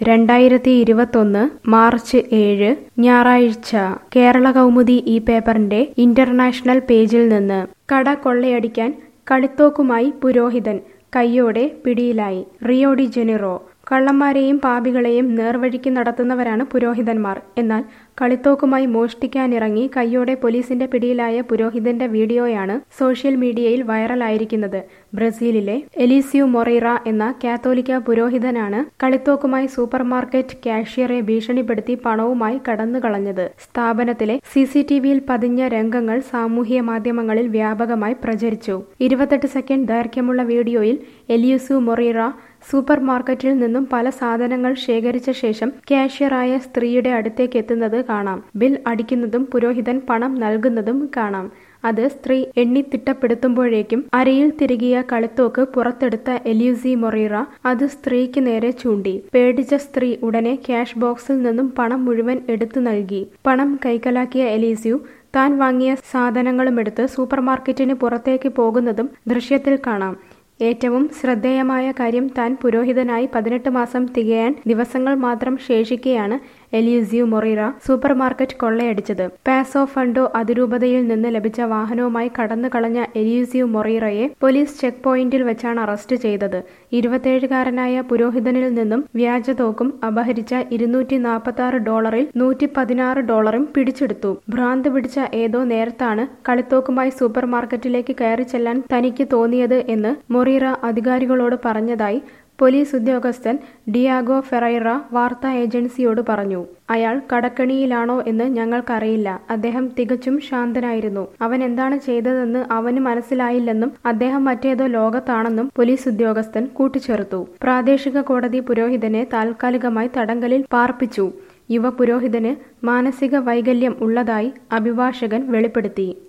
രണ്ടായിരത്തി ഇരുപത്തൊന്ന് മാർച്ച് ഏഴ് ഞായറാഴ്ച കേരള കൗമുദി ഈ പേപ്പറിന്റെ ഇന്റർനാഷണൽ പേജിൽ നിന്ന് കട കൊള്ളയടിക്കാൻ കളിത്തോക്കുമായി പുരോഹിതൻ കയ്യോടെ പിടിയിലായി റിയോ ഡി ജെനിറോ കള്ളന്മാരെയും പാപികളെയും നേർവഴിക്ക് നടത്തുന്നവരാണ് പുരോഹിതന്മാർ എന്നാൽ കളിത്തോക്കുമായി മോഷ്ടിക്കാനിറങ്ങി കയ്യോടെ പോലീസിന്റെ പിടിയിലായ പുരോഹിതന്റെ വീഡിയോയാണ് സോഷ്യൽ മീഡിയയിൽ വൈറലായിരിക്കുന്നത് ബ്രസീലിലെ എലീസിയു മൊറൈറ എന്ന കാത്തോലിക്ക പുരോഹിതനാണ് കളിത്തോക്കുമായി സൂപ്പർമാർക്കറ്റ് കാഷ്യറെ ഭീഷണിപ്പെടുത്തി പണവുമായി കടന്നുകളഞ്ഞത് സ്ഥാപനത്തിലെ സി സി ടി വിയിൽ പതിഞ്ഞ രംഗങ്ങൾ സാമൂഹ്യ മാധ്യമങ്ങളിൽ വ്യാപകമായി പ്രചരിച്ചു ഇരുപത്തെട്ട് സെക്കൻഡ് ദൈർഘ്യമുള്ള വീഡിയോയിൽ എലിയുസു മൊറൈറ സൂപ്പർ മാർക്കറ്റിൽ നിന്നും പല സാധനങ്ങൾ ശേഖരിച്ച ശേഷം കാഷ്യറായ സ്ത്രീയുടെ അടുത്തേക്ക് എത്തുന്നത് കാണാം ബിൽ അടിക്കുന്നതും പുരോഹിതൻ പണം നൽകുന്നതും കാണാം അത് സ്ത്രീ എണ്ണി തിട്ടപ്പെടുത്തുമ്പോഴേക്കും അരയിൽ തിരികിയ കളിത്തോക്ക് പുറത്തെടുത്ത എലിയുസി മൊറീറ അത് സ്ത്രീക്ക് നേരെ ചൂണ്ടി പേടിച്ച സ്ത്രീ ഉടനെ ക്യാഷ് ബോക്സിൽ നിന്നും പണം മുഴുവൻ എടുത്തു നൽകി പണം കൈക്കലാക്കിയ എലീസ്യു താൻ വാങ്ങിയ സാധനങ്ങളുമെടുത്ത് സൂപ്പർമാർക്കറ്റിന് പുറത്തേക്ക് പോകുന്നതും ദൃശ്യത്തിൽ കാണാം ഏറ്റവും ശ്രദ്ധേയമായ കാര്യം താൻ പുരോഹിതനായി പതിനെട്ട് മാസം തികയാൻ ദിവസങ്ങൾ മാത്രം ശേഷിക്കെയാണ് എലിയുസിയു മൊറീറ സൂപ്പർ മാർക്കറ്റ് കൊള്ളയടിച്ചത് പാസോ ഫണ്ടോ അതിരൂപതയിൽ നിന്ന് ലഭിച്ച വാഹനവുമായി കടന്നു കളഞ്ഞ എലിയുസിയു മൊറീറയെ പോലീസ് ചെക്ക് പോയിന്റിൽ വെച്ചാണ് അറസ്റ്റ് ചെയ്തത് ഇരുപത്തിയേഴുകാരനായ പുരോഹിതനിൽ നിന്നും വ്യാജ തോക്കും അപഹരിച്ച ഇരുന്നൂറ്റി നാൽപ്പത്തി ആറ് ഡോളറിൽ നൂറ്റി പതിനാറ് ഡോളറും പിടിച്ചെടുത്തു ഭ്രാന്ത് പിടിച്ച ഏതോ നേരത്താണ് കളിത്തോക്കുമായി സൂപ്പർ മാർക്കറ്റിലേക്ക് കയറി ചെല്ലാൻ തനിക്ക് തോന്നിയത് എന്ന് മൊറീറ അധികാരികളോട് പറഞ്ഞതായി പോലീസ് ഉദ്യോഗസ്ഥൻ ഡിയാഗോ ഫെറൈറ വാർത്താ ഏജൻസിയോട് പറഞ്ഞു അയാൾ കടക്കണിയിലാണോ എന്ന് ഞങ്ങൾക്കറിയില്ല അദ്ദേഹം തികച്ചും ശാന്തനായിരുന്നു അവൻ എന്താണ് ചെയ്തതെന്ന് അവന് മനസ്സിലായില്ലെന്നും അദ്ദേഹം മറ്റേതോ ലോകത്താണെന്നും പോലീസ് ഉദ്യോഗസ്ഥൻ കൂട്ടിച്ചേർത്തു പ്രാദേശിക കോടതി പുരോഹിതനെ താൽക്കാലികമായി തടങ്കലിൽ പാർപ്പിച്ചു യുവ പുരോഹിതന് മാനസിക വൈകല്യം ഉള്ളതായി അഭിഭാഷകൻ വെളിപ്പെടുത്തി